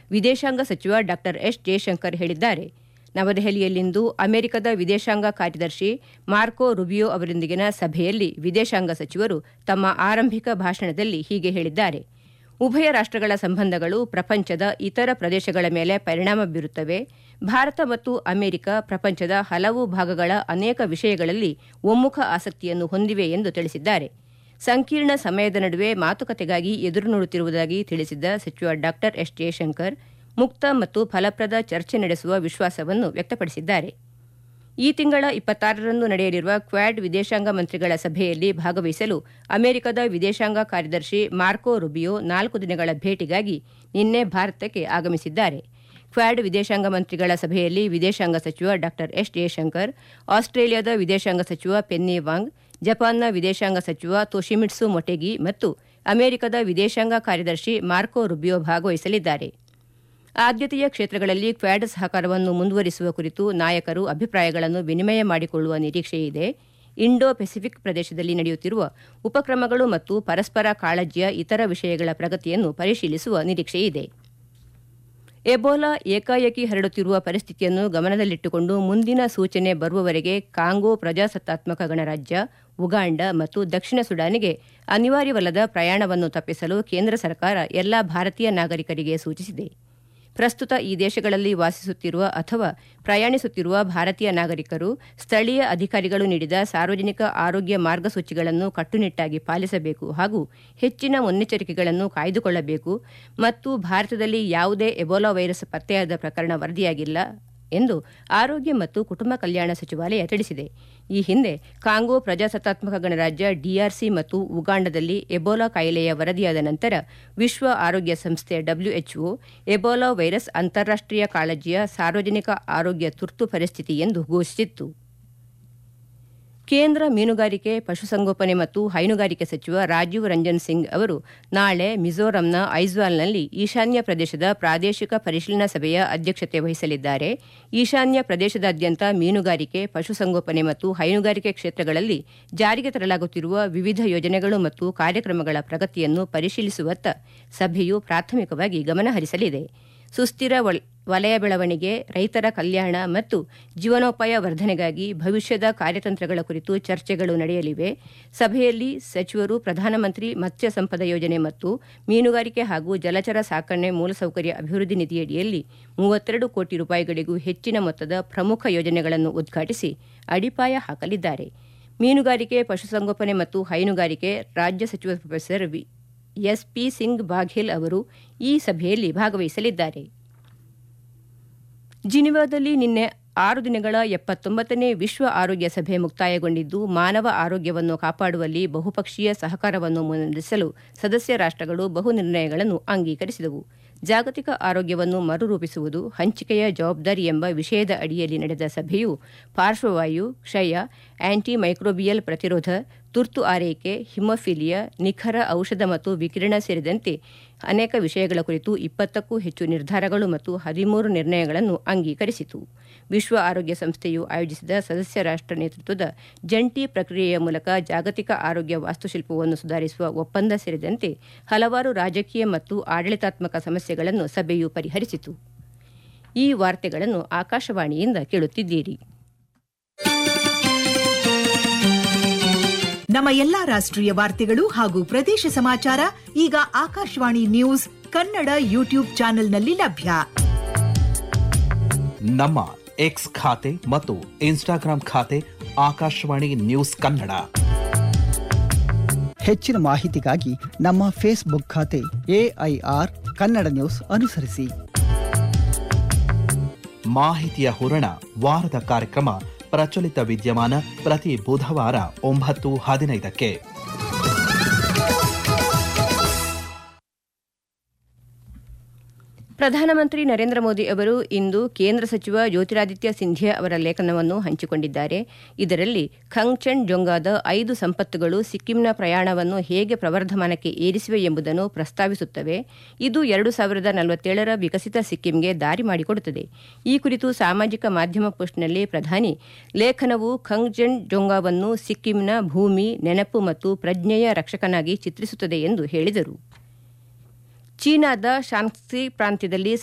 ವಿದೇಶಾಂಗ ಸಚಿವ ಡಾ ಎಸ್ ಜಯಶಂಕರ್ ಹೇಳಿದ್ದಾರೆ ನವದೆಹಲಿಯಲ್ಲಿಂದು ಅಮೆರಿಕದ ವಿದೇಶಾಂಗ ಕಾರ್ಯದರ್ಶಿ ಮಾರ್ಕೋ ರುಬಿಯೋ ಅವರೊಂದಿಗಿನ ಸಭೆಯಲ್ಲಿ ವಿದೇಶಾಂಗ ಸಚಿವರು ತಮ್ಮ ಆರಂಭಿಕ ಭಾಷಣದಲ್ಲಿ ಹೀಗೆ ಹೇಳಿದ್ದಾರೆ ಉಭಯ ರಾಷ್ಟಗಳ ಸಂಬಂಧಗಳು ಪ್ರಪಂಚದ ಇತರ ಪ್ರದೇಶಗಳ ಮೇಲೆ ಪರಿಣಾಮ ಬೀರುತ್ತವೆ ಭಾರತ ಮತ್ತು ಅಮೆರಿಕ ಪ್ರಪಂಚದ ಹಲವು ಭಾಗಗಳ ಅನೇಕ ವಿಷಯಗಳಲ್ಲಿ ಒಮ್ಮುಖ ಆಸಕ್ತಿಯನ್ನು ಹೊಂದಿವೆ ಎಂದು ತಿಳಿಸಿದ್ದಾರೆ ಸಂಕೀರ್ಣ ಸಮಯದ ನಡುವೆ ಮಾತುಕತೆಗಾಗಿ ಎದುರು ನೋಡುತ್ತಿರುವುದಾಗಿ ತಿಳಿಸಿದ್ದ ಸಚಿವ ಡಾ ಎಸ್ ಜಯಶಂಕರ್ ಮುಕ್ತ ಮತ್ತು ಫಲಪ್ರದ ಚರ್ಚೆ ನಡೆಸುವ ವಿಶ್ವಾಸವನ್ನು ವ್ಯಕ್ತಪಡಿಸಿದ್ದಾರೆ ಈ ತಿಂಗಳ ಇಪ್ಪತ್ತಾರರಂದು ನಡೆಯಲಿರುವ ಕ್ವಾಡ್ ವಿದೇಶಾಂಗ ಮಂತ್ರಿಗಳ ಸಭೆಯಲ್ಲಿ ಭಾಗವಹಿಸಲು ಅಮೆರಿಕದ ವಿದೇಶಾಂಗ ಕಾರ್ಯದರ್ಶಿ ಮಾರ್ಕೋ ರುಬಿಯೋ ನಾಲ್ಕು ದಿನಗಳ ಭೇಟಿಗಾಗಿ ನಿನ್ನೆ ಭಾರತಕ್ಕೆ ಆಗಮಿಸಿದ್ದಾರೆ ಕ್ವಾಡ್ ವಿದೇಶಾಂಗ ಮಂತ್ರಿಗಳ ಸಭೆಯಲ್ಲಿ ವಿದೇಶಾಂಗ ಸಚಿವ ಡಾ ಎಸ್ ಜಯಶಂಕರ್ ಆಸ್ಟ್ರೇಲಿಯಾದ ವಿದೇಶಾಂಗ ಸಚಿವ ಪೆನ್ನಿ ವಾಂಗ್ ಜಪಾನ್ನ ವಿದೇಶಾಂಗ ಸಚಿವ ತೊಶಿಮಿಟ್ಸು ಮೊಟೆಗಿ ಮತ್ತು ಅಮೆರಿಕದ ವಿದೇಶಾಂಗ ಕಾರ್ಯದರ್ಶಿ ಮಾರ್ಕೋ ರುಬಿಯೋ ಭಾಗವಹಿಸಲಿದ್ದಾರೆ ಆದ್ಯತೆಯ ಕ್ಷೇತ್ರಗಳಲ್ಲಿ ಕ್ವಾಡ್ ಸಹಕಾರವನ್ನು ಮುಂದುವರಿಸುವ ಕುರಿತು ನಾಯಕರು ಅಭಿಪ್ರಾಯಗಳನ್ನು ವಿನಿಮಯ ಮಾಡಿಕೊಳ್ಳುವ ನಿರೀಕ್ಷೆಯಿದೆ ಇಂಡೋ ಪೆಸಿಫಿಕ್ ಪ್ರದೇಶದಲ್ಲಿ ನಡೆಯುತ್ತಿರುವ ಉಪಕ್ರಮಗಳು ಮತ್ತು ಪರಸ್ಪರ ಕಾಳಜಿಯ ಇತರ ವಿಷಯಗಳ ಪ್ರಗತಿಯನ್ನು ಪರಿಶೀಲಿಸುವ ನಿರೀಕ್ಷೆಯಿದೆ ಎಬೋಲಾ ಏಕಾಏಕಿ ಹರಡುತ್ತಿರುವ ಪರಿಸ್ಥಿತಿಯನ್ನು ಗಮನದಲ್ಲಿಟ್ಟುಕೊಂಡು ಮುಂದಿನ ಸೂಚನೆ ಬರುವವರೆಗೆ ಕಾಂಗೋ ಪ್ರಜಾಸತ್ತಾತ್ಮಕ ಗಣರಾಜ್ಯ ಉಗಾಂಡ ಮತ್ತು ದಕ್ಷಿಣ ಸುಡಾನಿಗೆ ಅನಿವಾರ್ಯವಲ್ಲದ ಪ್ರಯಾಣವನ್ನು ತಪ್ಪಿಸಲು ಕೇಂದ್ರ ಸರ್ಕಾರ ಎಲ್ಲಾ ಭಾರತೀಯ ನಾಗರಿಕರಿಗೆ ಸೂಚಿಸಿದೆ ಪ್ರಸ್ತುತ ಈ ದೇಶಗಳಲ್ಲಿ ವಾಸಿಸುತ್ತಿರುವ ಅಥವಾ ಪ್ರಯಾಣಿಸುತ್ತಿರುವ ಭಾರತೀಯ ನಾಗರಿಕರು ಸ್ಥಳೀಯ ಅಧಿಕಾರಿಗಳು ನೀಡಿದ ಸಾರ್ವಜನಿಕ ಆರೋಗ್ಯ ಮಾರ್ಗಸೂಚಿಗಳನ್ನು ಕಟ್ಟುನಿಟ್ಟಾಗಿ ಪಾಲಿಸಬೇಕು ಹಾಗೂ ಹೆಚ್ಚಿನ ಮುನ್ನೆಚ್ಚರಿಕೆಗಳನ್ನು ಕಾಯ್ದುಕೊಳ್ಳಬೇಕು ಮತ್ತು ಭಾರತದಲ್ಲಿ ಯಾವುದೇ ಎಬೋಲಾ ವೈರಸ್ ಪತ್ತೆಯಾದ ಪ್ರಕರಣ ವರದಿಯಾಗಿಲ್ಲ ಎಂದು ಆರೋಗ್ಯ ಮತ್ತು ಕುಟುಂಬ ಕಲ್ಯಾಣ ಸಚಿವಾಲಯ ತಿಳಿಸಿದೆ ಈ ಹಿಂದೆ ಕಾಂಗೋ ಪ್ರಜಾಸತ್ತಾತ್ಮಕ ಗಣರಾಜ್ಯ ಡಿಆರ್ಸಿ ಮತ್ತು ಉಗಾಂಡದಲ್ಲಿ ಎಬೋಲಾ ಕಾಯಿಲೆಯ ವರದಿಯಾದ ನಂತರ ವಿಶ್ವ ಆರೋಗ್ಯ ಸಂಸ್ಥೆ ಡಬ್ಲ್ಯೂಎಚ್ಒ ಎಬೋಲಾ ವೈರಸ್ ಅಂತಾರಾಷ್ಟೀಯ ಕಾಳಜಿಯ ಸಾರ್ವಜನಿಕ ಆರೋಗ್ಯ ತುರ್ತು ಪರಿಸ್ಥಿತಿ ಎಂದು ಘೋಷಿಸಿತ್ತು ಕೇಂದ್ರ ಮೀನುಗಾರಿಕೆ ಪಶುಸಂಗೋಪನೆ ಮತ್ತು ಹೈನುಗಾರಿಕೆ ಸಚಿವ ರಾಜೀವ್ ರಂಜನ್ ಸಿಂಗ್ ಅವರು ನಾಳೆ ಮಿಜೋರಂನ ಐಜ್ವಾಲ್ನಲ್ಲಿ ಈಶಾನ್ಯ ಪ್ರದೇಶದ ಪ್ರಾದೇಶಿಕ ಪರಿಶೀಲನಾ ಸಭೆಯ ಅಧ್ಯಕ್ಷತೆ ವಹಿಸಲಿದ್ದಾರೆ ಈಶಾನ್ಯ ಪ್ರದೇಶದಾದ್ಯಂತ ಮೀನುಗಾರಿಕೆ ಪಶುಸಂಗೋಪನೆ ಮತ್ತು ಹೈನುಗಾರಿಕೆ ಕ್ಷೇತ್ರಗಳಲ್ಲಿ ಜಾರಿಗೆ ತರಲಾಗುತ್ತಿರುವ ವಿವಿಧ ಯೋಜನೆಗಳು ಮತ್ತು ಕಾರ್ಯಕ್ರಮಗಳ ಪ್ರಗತಿಯನ್ನು ಪರಿಶೀಲಿಸುವತ್ತ ಸಭೆಯು ಪ್ರಾಥಮಿಕವಾಗಿ ಗಮನಹರಿಸಲಿದೆ ಸುಸ್ಥಿರ ವಲಯ ಬೆಳವಣಿಗೆ ರೈತರ ಕಲ್ಯಾಣ ಮತ್ತು ಜೀವನೋಪಾಯ ವರ್ಧನೆಗಾಗಿ ಭವಿಷ್ಯದ ಕಾರ್ಯತಂತ್ರಗಳ ಕುರಿತು ಚರ್ಚೆಗಳು ನಡೆಯಲಿವೆ ಸಭೆಯಲ್ಲಿ ಸಚಿವರು ಪ್ರಧಾನಮಂತ್ರಿ ಮತ್ಸ್ಯ ಸಂಪದ ಯೋಜನೆ ಮತ್ತು ಮೀನುಗಾರಿಕೆ ಹಾಗೂ ಜಲಚರ ಸಾಕಣೆ ಮೂಲಸೌಕರ್ಯ ಅಭಿವೃದ್ಧಿ ನಿಧಿಯಡಿಯಲ್ಲಿ ಮೂವತ್ತೆರಡು ಕೋಟಿ ರೂಪಾಯಿಗಳಿಗೂ ಹೆಚ್ಚಿನ ಮೊತ್ತದ ಪ್ರಮುಖ ಯೋಜನೆಗಳನ್ನು ಉದ್ಘಾಟಿಸಿ ಅಡಿಪಾಯ ಹಾಕಲಿದ್ದಾರೆ ಮೀನುಗಾರಿಕೆ ಪಶುಸಂಗೋಪನೆ ಮತ್ತು ಹೈನುಗಾರಿಕೆ ರಾಜ್ಯ ಸಚಿವ ಪ್ರೊಫೆಸರ್ ಎಸ್ಪಿ ಸಿಂಗ್ ಬಾಘೇಲ್ ಅವರು ಈ ಸಭೆಯಲ್ಲಿ ಭಾಗವಹಿಸಲಿದ್ದಾರೆ ಜಿನಿವಾದಲ್ಲಿ ನಿನ್ನೆ ಆರು ದಿನಗಳ ಎಪ್ಪತ್ತೊಂಬತ್ತನೇ ವಿಶ್ವ ಆರೋಗ್ಯ ಸಭೆ ಮುಕ್ತಾಯಗೊಂಡಿದ್ದು ಮಾನವ ಆರೋಗ್ಯವನ್ನು ಕಾಪಾಡುವಲ್ಲಿ ಬಹುಪಕ್ಷೀಯ ಸಹಕಾರವನ್ನು ಮುನ್ನಡೆಸಲು ಸದಸ್ಯ ರಾಷ್ಟಗಳು ಬಹು ನಿರ್ಣಯಗಳನ್ನು ಅಂಗೀಕರಿಸಿದವು ಜಾಗತಿಕ ಆರೋಗ್ಯವನ್ನು ಮರುರೂಪಿಸುವುದು ಹಂಚಿಕೆಯ ಜವಾಬ್ದಾರಿ ಎಂಬ ವಿಷಯದ ಅಡಿಯಲ್ಲಿ ನಡೆದ ಸಭೆಯು ಪಾರ್ಶ್ವವಾಯು ಕ್ಷಯ ಆಂಟಿ ಮೈಕ್ರೋಬಿಯಲ್ ಪ್ರತಿರೋಧ ತುರ್ತು ಆರೈಕೆ ಹಿಮೋಫಿಲಿಯಾ ನಿಖರ ಔಷಧ ಮತ್ತು ವಿಕಿರಣ ಸೇರಿದಂತೆ ಅನೇಕ ವಿಷಯಗಳ ಕುರಿತು ಇಪ್ಪತ್ತಕ್ಕೂ ಹೆಚ್ಚು ನಿರ್ಧಾರಗಳು ಮತ್ತು ಹದಿಮೂರು ನಿರ್ಣಯಗಳನ್ನು ಅಂಗೀಕರಿಸಿತು ವಿಶ್ವ ಆರೋಗ್ಯ ಸಂಸ್ಥೆಯು ಆಯೋಜಿಸಿದ ಸದಸ್ಯ ರಾಷ್ಟ ನೇತೃತ್ವದ ಜಂಟಿ ಪ್ರಕ್ರಿಯೆಯ ಮೂಲಕ ಜಾಗತಿಕ ಆರೋಗ್ಯ ವಾಸ್ತುಶಿಲ್ಪವನ್ನು ಸುಧಾರಿಸುವ ಒಪ್ಪಂದ ಸೇರಿದಂತೆ ಹಲವಾರು ರಾಜಕೀಯ ಮತ್ತು ಆಡಳಿತಾತ್ಮಕ ಸಮಸ್ಯೆಗಳನ್ನು ಸಭೆಯು ಪರಿಹರಿಸಿತು ಈ ವಾರ್ತೆಗಳನ್ನು ಆಕಾಶವಾಣಿಯಿಂದ ಕೇಳುತ್ತಿದ್ದೀರಿ ನಮ್ಮ ಎಲ್ಲಾ ರಾಷ್ಟ್ರೀಯ ವಾರ್ತೆಗಳು ಹಾಗೂ ಪ್ರದೇಶ ಸಮಾಚಾರ ಈಗ ಆಕಾಶವಾಣಿ ನ್ಯೂಸ್ ಕನ್ನಡ ಯೂಟ್ಯೂಬ್ ಚಾನೆಲ್ನಲ್ಲಿ ಲಭ್ಯ ನಮ್ಮ ಎಕ್ಸ್ ಖಾತೆ ಮತ್ತು ಇನ್ಸ್ಟಾಗ್ರಾಂ ಖಾತೆ ಆಕಾಶವಾಣಿ ನ್ಯೂಸ್ ಕನ್ನಡ ಹೆಚ್ಚಿನ ಮಾಹಿತಿಗಾಗಿ ನಮ್ಮ ಫೇಸ್ಬುಕ್ ಖಾತೆ ಎಐಆರ್ ಕನ್ನಡ ನ್ಯೂಸ್ ಅನುಸರಿಸಿ ಮಾಹಿತಿಯ ಹೂರಣ ವಾರದ ಕಾರ್ಯಕ್ರಮ ಪ್ರಚಲಿತ ವಿದ್ಯಮಾನ ಪ್ರತಿ ಬುಧವಾರ ಒಂಬತ್ತು ಹದಿನೈದಕ್ಕೆ ಪ್ರಧಾನಮಂತ್ರಿ ನರೇಂದ್ರ ಮೋದಿ ಅವರು ಇಂದು ಕೇಂದ್ರ ಸಚಿವ ಜ್ಯೋತಿರಾದಿತ್ಯ ಸಿಂಧ್ಯಾ ಅವರ ಲೇಖನವನ್ನು ಹಂಚಿಕೊಂಡಿದ್ದಾರೆ ಇದರಲ್ಲಿ ಖಂಗ್ಚೆನ್ ಜೊಂಗಾದ ಐದು ಸಂಪತ್ತುಗಳು ಸಿಕ್ಕಿಂನ ಪ್ರಯಾಣವನ್ನು ಹೇಗೆ ಪ್ರವರ್ಧಮಾನಕ್ಕೆ ಏರಿಸಿವೆ ಎಂಬುದನ್ನು ಪ್ರಸ್ತಾವಿಸುತ್ತವೆ ಇದು ಎರಡು ಸಾವಿರದ ನಲವತ್ತೇಳರ ವಿಕಸಿತ ಸಿಕ್ಕಿಂಗೆ ದಾರಿ ಮಾಡಿಕೊಡುತ್ತದೆ ಈ ಕುರಿತು ಸಾಮಾಜಿಕ ಮಾಧ್ಯಮ ಪೋಸ್ಟ್ನಲ್ಲಿ ಪ್ರಧಾನಿ ಲೇಖನವು ಖಂಗ್ಚೆನ್ ಜೊಂಗಾವನ್ನು ಸಿಕ್ಕಿಂನ ಭೂಮಿ ನೆನಪು ಮತ್ತು ಪ್ರಜ್ಞೆಯ ರಕ್ಷಕನಾಗಿ ಚಿತ್ರಿಸುತ್ತದೆ ಎಂದು ಹೇಳಿದರು ಚೀನಾದ ಶಾನ್ಕ್ಸಿ ಪ್ರಾಂತ್ಯದಲ್ಲಿ